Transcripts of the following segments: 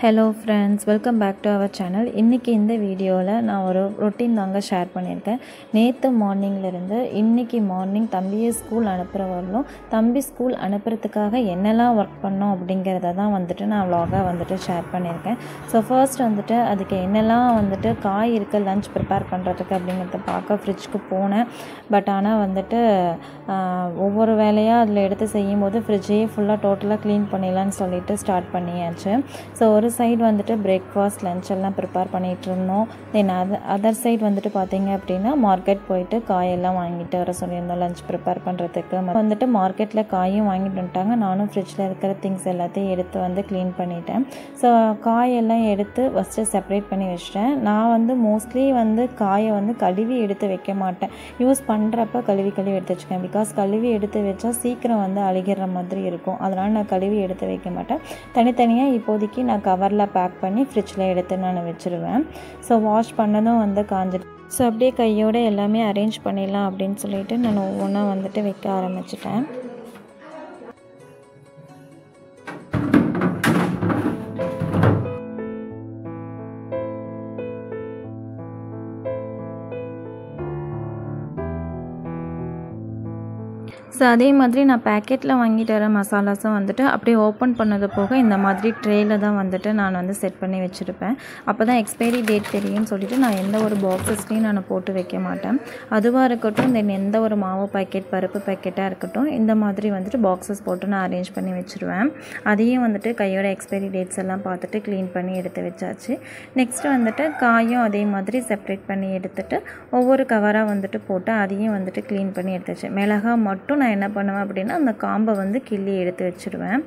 hello friends welcome back to our channel இன்றைக்கி இந்த வீடியோவில் நான் ஒரு ரொட்டீன் தாங்க ஷேர் பண்ணியிருக்கேன் நேற்று மார்னிங்லேருந்து இன்றைக்கி மார்னிங் தம்பியை ஸ்கூல் அனுப்புகிற வரலும் தம்பி ஸ்கூல் அனுப்புறதுக்காக என்னெல்லாம் ஒர்க் பண்ணோம் அப்படிங்கிறத தான் வந்துட்டு நான் vlog-ஆ வந்துட்டு ஷேர் பண்ணியிருக்கேன் ஸோ ஃபர்ஸ்ட் வந்துட்டு அதுக்கு என்னெல்லாம் வந்துட்டு காய் இருக்குது லஞ்ச் ப்ரிப்பேர் பண்ணுறதுக்கு அப்படிங்கிறத பார்க்க ஃப்ரிட்ஜ்க்கு போனேன் பட் ஆனால் வந்துட்டு ஆஹ், ஒவ்வொரு வேலையாக அதில் எடுத்து செய்யும்போது ஃப்ரிட்ஜையே ஃபுல்லாக டோட்டலாக க்ளீன் பண்ணிடலான்னு சொல்லிட்டு ஸ்டார்ட் பண்ணியாச்சு ஸோ ஒரு சைடு வந்துட்டு பிரேக்ஃபாஸ்ட் லஞ்ச் எல்லாம் ப்ரிப்பேர் பண்ணிகிட்டு இருந்தோம் தென் அதர் அதர் சைடு வந்துட்டு பார்த்தீங்க அப்படின்னா மார்க்கெட் போயிட்டு காயெல்லாம் வாங்கிட்டு வர சொல்லியிருந்தோம் லஞ்ச் ப்ரிப்பேர் பண்ணுறதுக்கு வந்துட்டு மார்க்கெட்டில் காயும் வாங்கிட்டு வந்துட்டாங்க நானும் ஃப்ரிட்ஜில் இருக்கிற திங்ஸ் எல்லாத்தையும் எடுத்து வந்து க்ளீன் பண்ணிட்டேன் ஸோ காயெல்லாம் எடுத்து ஃபஸ்ட்டு செப்பரேட் பண்ணி வச்சிட்டேன் நான் வந்து மோஸ்ட்லி வந்து காயை வந்து கழுவி எடுத்து வைக்க மாட்டேன் யூஸ் பண்ணுறப்ப கழுவி கழுவி எடுத்து வச்சுக்கேன் பிகாஸ் கழுவி எடுத்து வச்சா சீக்கிரம் வந்து அழுகிற மாதிரி இருக்கும் அதனால் நான் கழுவி எடுத்து வைக்க மாட்டேன் தனித்தனியாக இப்போதைக்கு நான் கவரில் பேக் பண்ணி ஃப்ரிட்ஜில் எடுத்து நான் வச்சுருவேன் ஸோ வாஷ் பண்ணதும் வந்து காஞ்சிட்டு ஸோ அப்படியே கையோட எல்லாமே அரேஞ்ச் பண்ணிடலாம் அப்படின்னு சொல்லிட்டு நான் ஒவ்வொன்றா வந்துட்டு வைக்க ஆரம்பிச்சிட்டேன் ஸோ அதே மாதிரி நான் பேக்கெட்டில் வாங்கிட்டு வர மசாலாஸும் வந்துட்டு அப்படியே ஓப்பன் பண்ணது போக இந்த மாதிரி ட்ரேயில் தான் வந்துட்டு நான் வந்து செட் பண்ணி வச்சுருப்பேன் அப்போ தான் எக்ஸ்பைரி டேட் தெரியும்னு சொல்லிட்டு நான் எந்த ஒரு பாக்ஸஸ்லேயும் நான் போட்டு வைக்க மாட்டேன் அதுவாக இருக்கட்டும் தென் எந்த ஒரு மாவு பாக்கெட் பருப்பு பாக்கெட்டாக இருக்கட்டும் இந்த மாதிரி வந்துட்டு பாக்ஸஸ் போட்டு நான் அரேஞ்ச் பண்ணி வச்சுருவேன் அதையும் வந்துட்டு கையோட எக்ஸ்பைரி டேட்ஸ் எல்லாம் பார்த்துட்டு க்ளீன் பண்ணி எடுத்து வச்சாச்சு நெக்ஸ்ட் வந்துட்டு காயும் அதே மாதிரி செப்பரேட் பண்ணி எடுத்துட்டு ஒவ்வொரு கவராக வந்துட்டு போட்டு அதையும் வந்துட்டு க்ளீன் பண்ணி எடுத்து வச்சேன் மிளகா மட்டும் நான் என்ன பண்ணுவேன் அப்படின்னா அந்த காம்பை வந்து கிள்ளி எடுத்து வச்சுருவேன்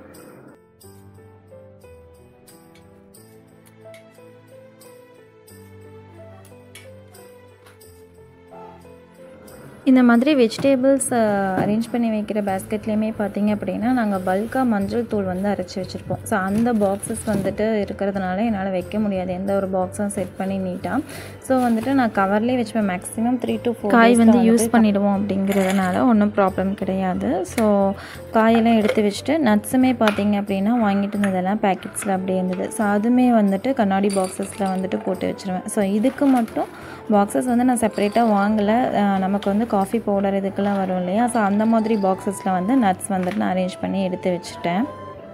இந்த மாதிரி வெஜிடேபிள்ஸ் அரேஞ்ச் பண்ணி வைக்கிற பேஸ்கெட்லேயுமே பார்த்தீங்க அப்படின்னா நாங்கள் பல்காக மஞ்சள் தூள் வந்து அரைச்சி வச்சுருப்போம் ஸோ அந்த பாக்ஸஸ் வந்துட்டு இருக்கிறதுனால என்னால் வைக்க முடியாது எந்த ஒரு பாக்ஸும் செட் பண்ணி நீட்டாக ஸோ வந்துட்டு நான் கவர்லேயே வச்சுப்பேன் மேக்ஸிமம் த்ரீ டு ஃபோர் காய் வந்து யூஸ் பண்ணிவிடுவோம் அப்படிங்கிறதுனால ஒன்றும் ப்ராப்ளம் கிடையாது ஸோ காயெல்லாம் எடுத்து வச்சுட்டு நட்ஸுமே பார்த்தீங்க அப்படின்னா வாங்கிட்டு இருந்ததெல்லாம் பேக்கெட்ஸில் அப்படியே இருந்தது ஸோ அதுவுமே வந்துட்டு கண்ணாடி பாக்ஸஸில் வந்துட்டு போட்டு வச்சுருவேன் ஸோ இதுக்கு மட்டும் பாக்ஸஸ் வந்து நான் செப்பரேட்டாக வாங்கலை அஹ் நமக்கு வந்து காஃபி பவுடர் இதுக்கெல்லாம் வரும் இல்லையா ஸோ அந்த மாதிரி பாக்ஸஸில் வந்து நட்ஸ் வந்துட்டு நான் அரேஞ்ச் பண்ணி எடுத்து வச்சுட்டேன்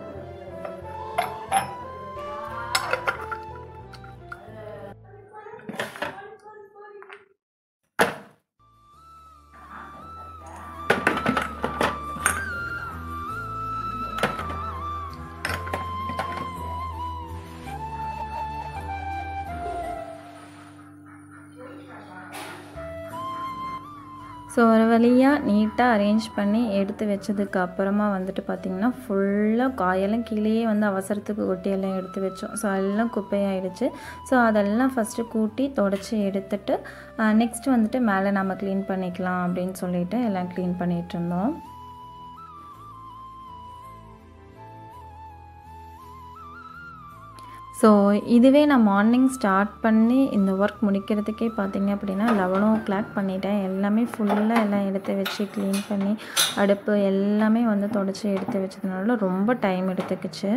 ஸோ ஒரு வழியாக நீட்டாக அரேஞ்ச் பண்ணி எடுத்து வச்சதுக்கு அப்புறமா வந்துட்டு பார்த்திங்கன்னா ஃபுல்லாக காயெல்லாம் கீழேயே வந்து அவசரத்துக்கு கொட்டியெல்லாம் எடுத்து வச்சோம் ஸோ எல்லாம் குப்பையாயிடுச்சு ஸோ அதெல்லாம் ஃபஸ்ட்டு கூட்டி தொடச்சி எடுத்துட்டு நெக்ஸ்ட் வந்துட்டு மேலே நம்ம க்ளீன் பண்ணிக்கலாம் அப்படின்னு சொல்லிட்டு எல்லாம் க்ளீன் பண்ணிகிட்டு இருந்தோம் ஸோ இதுவே நான் மார்னிங் ஸ்டார்ட் பண்ணி இந்த ஒர்க் முடிக்கிறதுக்கே பார்த்தீங்க அப்படின்னா லெவன் ஓ கிளாக் பண்ணிட்டேன் எல்லாமே ஃபுல்லாக எல்லாம் எடுத்து வச்சு க்ளீன் பண்ணி அடுப்பு எல்லாமே வந்து தொடச்சி எடுத்து வச்சதுனால ரொம்ப டைம் எடுத்துக்கிச்சு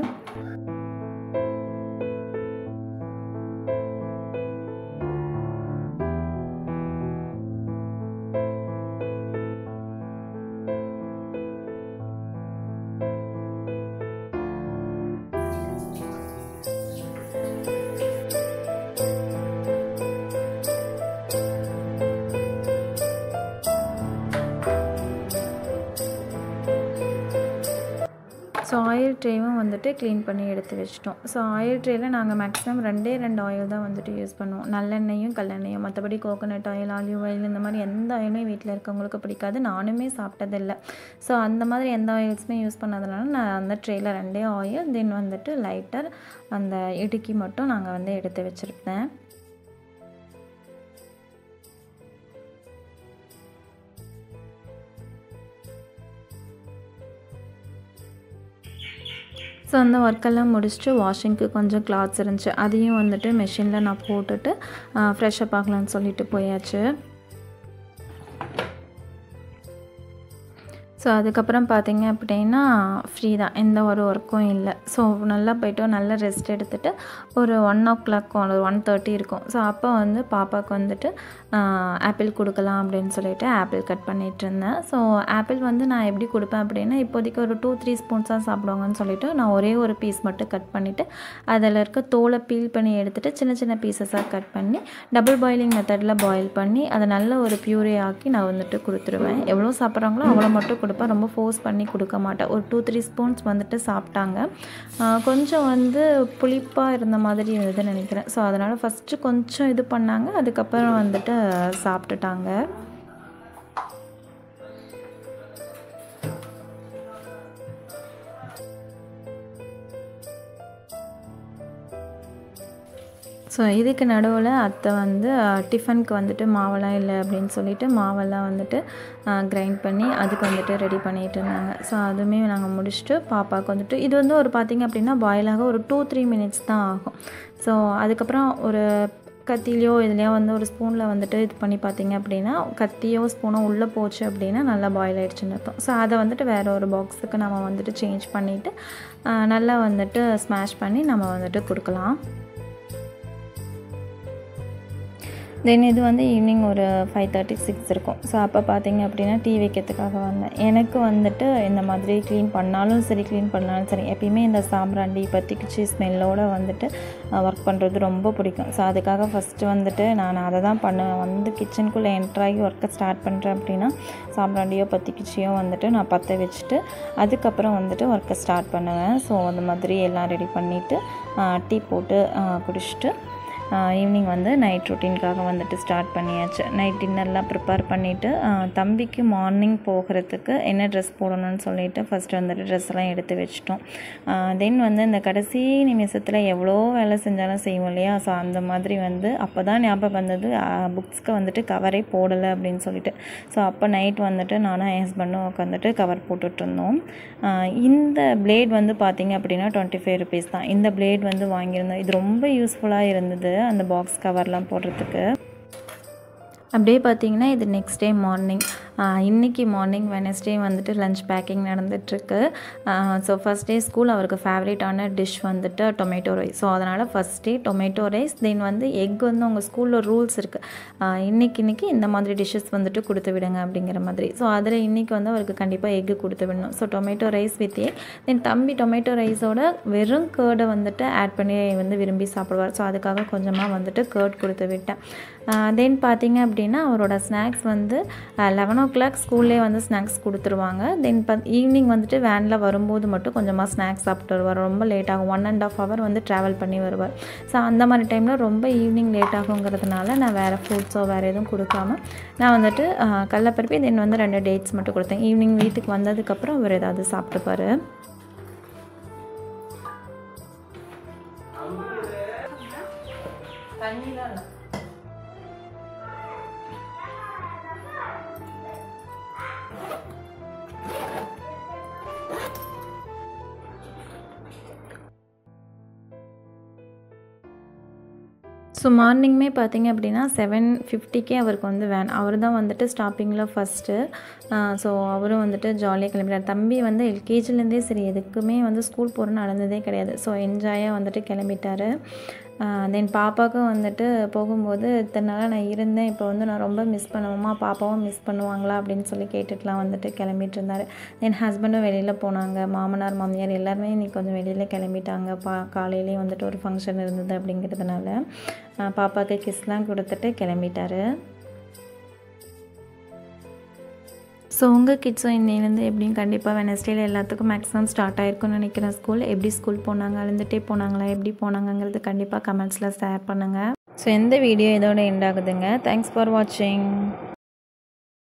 ஸோ ஆயில் ட்ரேவும் வந்துட்டு க்ளீன் பண்ணி எடுத்து வச்சிட்டோம் ஸோ ஆயில் ட்ரேயில் நாங்கள் மேக்ஸிமம் ரெண்டே ரெண்டு ஆயில் தான் வந்துட்டு யூஸ் பண்ணுவோம் நல்லெண்ணெயும் கல்லெண்ணெயும் மற்றபடி கோகோனட் ஆயில் ஆலிவ் ஆயில் இந்த மாதிரி எந்த ஆயிலுமே வீட்டில் இருக்கவங்களுக்கு பிடிக்காது நானுமே சாப்பிட்டதில்லை ஸோ அந்த மாதிரி எந்த ஆயில்ஸுமே யூஸ் பண்ணதுனால நான் அந்த ட்ரேயில் ரெண்டே ஆயில் தென் வந்துட்டு லைட்டர் அந்த இடுக்கி மட்டும் நாங்கள் வந்து எடுத்து வச்சுருப்பேன் ஸோ அந்த ஒர்க்கெல்லாம் முடிச்சுட்டு வாஷிங்க்கு கொஞ்சம் கிளாத்ஸ் இருந்துச்சு அதையும் வந்துட்டு மிஷினில் நான் போட்டுட்டு ஃப்ரெஷ்ஷப் ஆகலான்னு சொல்லிட்டு போயாச்சு ஸோ அதுக்கப்புறம் பார்த்தீங்க அப்படின்னா ஃப்ரீ தான் எந்த ஒரு ஒர்க்கும் இல்லை ஸோ நல்லா போய்ட்டு நல்லா ரெஸ்ட் எடுத்துகிட்டு ஒரு ஒன் ஓ கிளாக் ஒரு ஒன் தேர்ட்டி இருக்கும் ஸோ அப்போ வந்து பாப்பாவுக்கு வந்துட்டு ஆப்பிள் கொடுக்கலாம் அப்படின்னு சொல்லிட்டு ஆப்பிள் கட் பண்ணிகிட்டு இருந்தேன் ஸோ ஆப்பிள் வந்து நான் எப்படி கொடுப்பேன் அப்படின்னா இப்போதைக்கு ஒரு டூ த்ரீ ஸ்பூன்ஸாக சாப்பிடுவாங்கன்னு சொல்லிட்டு நான் ஒரே ஒரு பீஸ் மட்டும் கட் பண்ணிவிட்டு அதில் இருக்க தோலை பீல் பண்ணி எடுத்துகிட்டு சின்ன சின்ன பீசஸாக கட் பண்ணி டபுள் பாயிலிங் மெத்தடில் பாயில் பண்ணி அதை நல்ல ஒரு பியூரே ஆக்கி நான் வந்துட்டு கொடுத்துருவேன் எவ்வளோ சாப்பிட்றாங்களோ அவ்வளோ மட்டும் கொடுப்பேன் ரொம்ப ஃபோர்ஸ் பண்ணி கொடுக்க மாட்டேன் ஒரு டூ த்ரீ ஸ்பூன்ஸ் வந்துட்டு சாப்பிட்டாங்க கொஞ்சம் வந்து புளிப்பாக இருந்த மாதிரி இருந்ததுன்னு நினைக்கிறேன் ஸோ அதனால் ஃபஸ்ட்டு கொஞ்சம் இது பண்ணாங்க அதுக்கப்புறம் வந்துட்டு சாப்பிட்டுட்டாங்க ஸோ இதுக்கு நடுவில் அத்தை வந்து டிஃபனுக்கு வந்துட்டு மாவெல்லாம் இல்லை அப்படின்னு சொல்லிட்டு மாவெல்லாம் வந்துட்டு கிரைண்ட் பண்ணி அதுக்கு வந்துட்டு ரெடி பண்ணிகிட்டு இருந்தாங்க ஸோ அதுவுமே நாங்கள் முடிச்சுட்டு பாப்பாவுக்கு வந்துட்டு இது வந்து ஒரு பார்த்திங்க அப்படின்னா பாயிலாக ஒரு டூ த்ரீ மினிட்ஸ் தான் ஆகும் ஸோ அதுக்கப்புறம் ஒரு கத்திலையோ இதுலையோ வந்து ஒரு ஸ்பூனில் வந்துட்டு இது பண்ணி பார்த்தீங்க அப்படின்னா கத்தியோ ஸ்பூனோ உள்ளே போச்சு அப்படின்னா நல்லா பாயில் ஆகிடுச்சுன்னு அர்த்தம் ஸோ அதை வந்துட்டு வேறு ஒரு பாக்ஸுக்கு நம்ம வந்துட்டு சேஞ்ச் பண்ணிவிட்டு நல்லா வந்துட்டு ஸ்மாஷ் பண்ணி நம்ம வந்துட்டு கொடுக்கலாம் தென் இது வந்து ஈவினிங் ஒரு ஃபைவ் தேர்ட்டி சிக்ஸ் இருக்கும் ஸோ அப்போ பார்த்தீங்க அப்படின்னா டீ வைக்கிறதுக்காக வந்தேன் எனக்கு வந்துட்டு இந்த மாதிரி க்ளீன் பண்ணாலும் சரி க்ளீன் பண்ணாலும் சரி எப்பயுமே இந்த சாம்பிராண்டி பத்திக்குச்சி ஸ்மெல்லோடு வந்துட்டு ஒர்க் பண்ணுறது ரொம்ப பிடிக்கும் ஸோ அதுக்காக ஃபஸ்ட்டு வந்துட்டு நான் அதை தான் பண்ணுவேன் வந்து கிச்சனுக்குள்ளே என்ட்ராகி ஒர்க்கை ஸ்டார்ட் பண்ணுறேன் அப்படின்னா சாம்பிராண்டியோ பத்திக்குச்சியோ வந்துட்டு நான் பற்ற வச்சுட்டு அதுக்கப்புறம் வந்துட்டு ஒர்க்கை ஸ்டார்ட் பண்ணுவேன் ஸோ அந்த மாதிரி எல்லாம் ரெடி பண்ணிவிட்டு டீ போட்டு குடிச்சிட்டு ஈவினிங் வந்து நைட் ரொட்டீனுக்காக வந்துட்டு ஸ்டார்ட் பண்ணியாச்சு நைட் டின்னர்லாம் ப்ரிப்பேர் பண்ணிவிட்டு தம்பிக்கு மார்னிங் போகிறதுக்கு என்ன ட்ரெஸ் போடணும்னு சொல்லிட்டு ஃபஸ்ட்டு வந்துட்டு ட்ரெஸ் எல்லாம் எடுத்து வச்சிட்டோம் தென் வந்து இந்த கடைசி நிமிஷத்தில் எவ்வளோ வேலை செஞ்சாலும் செய்வோம் இல்லையா ஸோ அந்த மாதிரி வந்து அப்போ தான் ஞாபகம் வந்தது புக்ஸ்க்கு வந்துட்டு கவரே போடலை அப்படின்னு சொல்லிட்டு ஸோ அப்போ நைட் வந்துட்டு நானும் என் ஹஸ்பண்டும் உட்காந்துட்டு கவர் போட்டுட்ருந்தோம் இந்த பிளேட் வந்து பார்த்திங்க அப்படின்னா டுவெண்ட்டி ஃபைவ் ருபீஸ் தான் இந்த பிளேட் வந்து வாங்கியிருந்தோம் இது ரொம்ப யூஸ்ஃபுல்லாக இருந்தது அந்த பாக்ஸ் கவர்லாம் போடுறதுக்கு அப்படியே பார்த்தீங்கன்னா இது நெக்ஸ்ட் டே மார்னிங் இன்றைக்கி மார்னிங் வெனஸ்டே வந்துட்டு லஞ்ச் பேக்கிங் நடந்துகிட்ருக்கு ஸோ ஃபஸ்ட் டே ஸ்கூல் அவருக்கு ஃபேவரேட்டான டிஷ் வந்துட்டு டொமேட்டோ ரைஸ் ஸோ அதனால் first day tomato rice then வந்து எக் வந்து உங்கள் ஸ்கூலில் ரூல்ஸ் இருக்குது இன்றைக்கி இன்றைக்கி இந்த மாதிரி டிஷ்ஷஸ் வந்துட்டு கொடுத்து விடுங்க அப்படிங்கிற மாதிரி ஸோ அதில் இன்றைக்கி வந்து அவருக்கு கண்டிப்பாக எக்கு கொடுத்து விடணும் so tomato rice with egg then தம்பி டொமேட்டோ ரைஸோட வெறும் கேர்டை வந்துட்டு ஆட் பண்ணி வந்து விரும்பி சாப்பிடுவார் ஸோ அதுக்காக கொஞ்சமாக வந்துட்டு கேர்ட் கொடுத்து விட்டேன் தென் பார்த்தீங்க அப்படின்னா அவரோட ஸ்நாக்ஸ் வந்து லெவன் ஓ கிளாக் ஸ்கூல்லே வந்து ஸ்நாக்ஸ் கொடுத்துருவாங்க தென் ப ஈவினிங் வந்துட்டு வேனில் வரும்போது மட்டும் கொஞ்சமாக ஸ்நாக்ஸ் சாப்பிட்டு வருவார் ரொம்ப லேட் ஆகும் ஒன் அண்ட் ஆஃப் ஹவர் வந்து ட்ராவல் பண்ணி வருவார் ஸோ அந்த மாதிரி டைமில் ரொம்ப ஈவினிங் லேட் ஆகுங்கிறதுனால நான் வேறு ஃப்ரூட்ஸோ வேறு எதுவும் கொடுக்காம நான் வந்துட்டு கடலப்பருப்பி தென் வந்து ரெண்டு டேட்ஸ் மட்டும் கொடுத்தேன் ஈவினிங் வீட்டுக்கு வந்ததுக்கப்புறம் அவர் ஏதாவது சாப்பிட்டுப்பார் தண்ணிலாம் ஸோ மார்னிங்குமே பார்த்தீங்க அப்படின்னா செவன் ஃபிஃப்டிக்கே அவருக்கு வந்து வேன் அவர் தான் வந்துட்டு ஸ்டாப்பிங்கில் ஃபஸ்ட்டு ஸோ அவரும் வந்துட்டு ஜாலியாக கிளம்பிட்டார் தம்பி வந்து எல்கேஜிலேருந்தே சரி எதுக்குமே வந்து ஸ்கூல் போகிறேன்னு நடந்ததே கிடையாது ஸோ என்ஜாயாக வந்துட்டு கிளம்பிட்டார் தென் பாப்பாவுக்கும் வந்துட்டு போகும்போது இத்தனை நாளாக நான் இருந்தேன் இப்போ வந்து நான் ரொம்ப மிஸ் பண்ணுவோமா பாப்பாவும் மிஸ் பண்ணுவாங்களா அப்படின்னு சொல்லி கேட்டுட்டுலாம் வந்துட்டு கிளம்பிட்டு இருந்தார் தென் ஹஸ்பண்டும் வெளியில் போனாங்க மாமனார் மாமியார் எல்லாருமே இன்னைக்கு கொஞ்சம் வெளியில் கிளம்பிட்டாங்க பா காலையிலேயே வந்துட்டு ஒரு ஃபங்க்ஷன் இருந்தது அப்படிங்கிறதுனால பாப்பாவுக்கு கிஸ்லாம் கொடுத்துட்டு கிளம்பிட்டாரு ஸோ உங்கள் கிட்ஸும் இன்னிலேருந்து எப்படியும் கண்டிப்பாக வெனஸ்டேல எல்லாத்துக்கும் மேக்ஸிமம் ஸ்டார்ட் ஆயிருக்கும்னு நினைக்கிறேன் ஸ்கூல் எப்படி ஸ்கூல் போனாங்க அழுந்துட்டே போனாங்களா எப்படி போனாங்கங்கிறது கண்டிப்பாக கமெண்ட்ஸில் ஷேர் பண்ணுங்கள் ஸோ எந்த வீடியோ இதோட எண்ட் ஆகுதுங்க தேங்க்ஸ் ஃபார் வாட்சிங்